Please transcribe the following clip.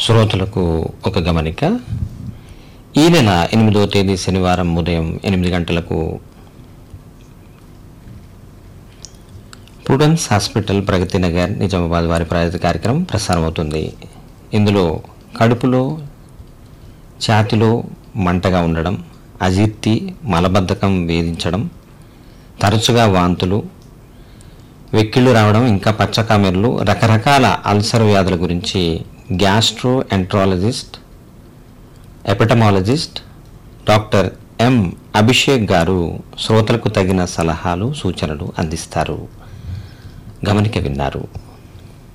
శ్రోతలకు ఒక గమనిక ఈ నెల ఎనిమిదో తేదీ శనివారం ఉదయం ఎనిమిది గంటలకు ప్రుడెన్స్ హాస్పిటల్ ప్రగతి నగర్ నిజామాబాద్ వారి ప్రాయోజిత కార్యక్రమం ప్రసారం అవుతుంది ఇందులో కడుపులో ఛాతిలో మంటగా ఉండడం అజీర్తి మలబద్ధకం వేధించడం తరచుగా వాంతులు వెక్కిళ్ళు రావడం ఇంకా పచ్చకామెర్లు రకరకాల అల్సర్ వ్యాధుల గురించి gastroenterologist epidemiologist doctor M Abhishek garu శ్రోతలకు తగిన సలహాలు సూచనలు అందిస్తారు గమనిక విన్నారు